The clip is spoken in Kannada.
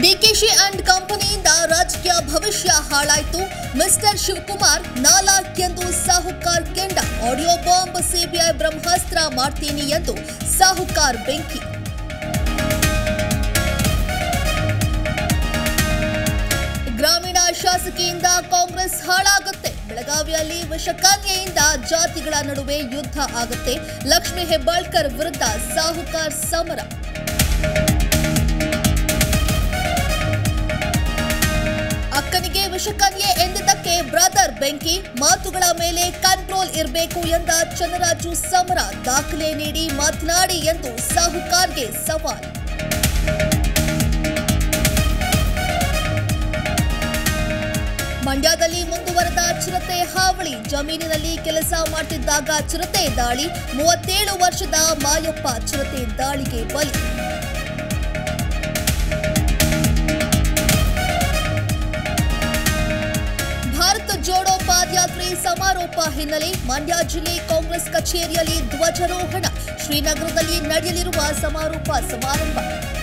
ಡಿಕೆಶಿ ಅಂಡ್ ಕಂಪನಿಯಿಂದ ರಾಜಕೀಯ ಭವಿಷ್ಯ ಹಾಳಾಯಿತು ಮಿಸ್ಟರ್ ಶಿವಕುಮಾರ್ ನಾಲಾಕ್ ಎಂದು ಸಾಹುಕಾರ್ ಕೆಂಡ ಆಡಿಯೋ ಬಾಂಬ್ ಸಿಬಿಐ ಬ್ರಹ್ಮಾಸ್ತ್ರ ಮಾಡ್ತೀನಿ ಎಂದು ಸಾಹುಕಾರ್ ಬೆಂಕಿ ಗ್ರಾಮೀಣ ಶಾಸಕಿಯಿಂದ ಕಾಂಗ್ರೆಸ್ ಹಾಳಾಗುತ್ತೆ ಬೆಳಗಾವಿಯಲ್ಲಿ ವಿಷಕನ್ಯೆಯಿಂದ ಜಾತಿಗಳ ನಡುವೆ ಯುದ್ಧ ಆಗುತ್ತೆ ಲಕ್ಷ್ಮಿ ಹೆಬ್ಬಾಳ್ಕರ್ ವಿರುದ್ಧ ಸಾಹುಕಾರ್ ಸಮರ ಅಕ್ಕನಿಗೆ ವಿಷಕನ್ಯೆ ಎಂದಿದ್ದಕ್ಕೆ ಬ್ರದರ್ ಬೆಂಕಿ ಮಾತುಗಳ ಮೇಲೆ ಕಂಟ್ರೋಲ್ ಇರಬೇಕು ಎಂದ ಚನ್ನರಾಜು ಸಮರ ದಾಖಲೆ ನೀಡಿ ಮಾತನಾಡಿ ಎಂದು ಸಾಹುಕಾರ್ಗೆ ಸವಾಲ್ ಮಂಡ್ಯದಲ್ಲಿ ಮುಂದುವರೆದ ಚಿರತೆ ಹಾವಳಿ ಜಮೀನಿನಲ್ಲಿ ಕೆಲಸ ಮಾಡುತ್ತಿದ್ದಾಗ ಚಿರತೆ ದಾಳಿ ಮೂವತ್ತೇಳು ವರ್ಷದ ಮಾಯಪ್ಪ ಚಿರತೆ ದಾಳಿಗೆ ಬಲಿ ಭಾರತ ಜೋಡೋ ಪಾದಯಾತ್ರೆ ಸಮಾರೋಪ ಹಿನ್ನೆಲೆ ಮಂಡ್ಯ ಜಿಲ್ಲೆ ಕಾಂಗ್ರೆಸ್ ಕಚೇರಿಯಲ್ಲಿ ಧ್ವಜಾರೋಹಣ ಶ್ರೀನಗರದಲ್ಲಿ ನಡೆಯಲಿರುವ ಸಮಾರೋಪ ಸಮಾರಂಭ